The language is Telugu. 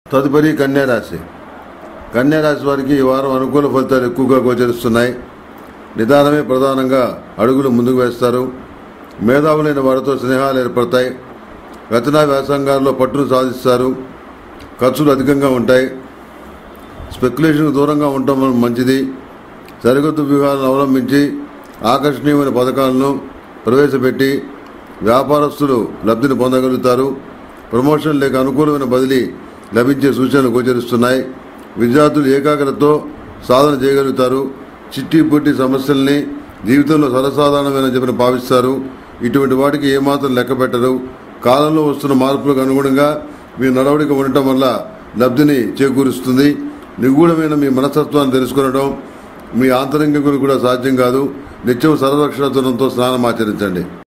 తదుపరి కన్యారాశి కన్యారాశి వారికి ఈ వారం అనుకూల ఫలితాలు ఎక్కువగా గోచరిస్తున్నాయి నిదానమే ప్రధానంగా అడుగులు ముందుకు వేస్తారు మేధావులైన వారితో స్నేహాలు ఏర్పడతాయి రచనా వ్యాసంగాల్లో పట్టును సాధిస్తారు ఖర్చులు అధికంగా ఉంటాయి స్పెక్యులేషన్కు దూరంగా ఉండటం మంచిది సరికొత్త వ్యూహాలను అవలంబించి ఆకర్షణీయమైన పథకాలను ప్రవేశపెట్టి వ్యాపారస్తులు లబ్ధిని పొందగలుగుతారు ప్రమోషన్ లేక అనుకూలమైన బదిలీ లభించే సూచనలు గోచరిస్తున్నాయి విద్యార్థులు ఏకాగ్రతతో సాధన చేయగలుగుతారు చిట్టి పుట్టి సమస్యల్ని జీవితంలో సర్వసాధారణమైన చెప్పని భావిస్తారు ఇటువంటి వాటికి ఏమాత్రం లెక్క పెట్టరు కాలంలో వస్తున్న మార్పులకు అనుగుణంగా మీ నడవడిక ఉండటం వల్ల లబ్ధిని చేకూరుస్తుంది నిగూఢమైన మీ మనస్తత్వాన్ని తెలుసుకునడం మీ ఆంతరంగికులు కూడా సాధ్యం కాదు నిత్యం సర్వరక్షణతో స్నానం ఆచరించండి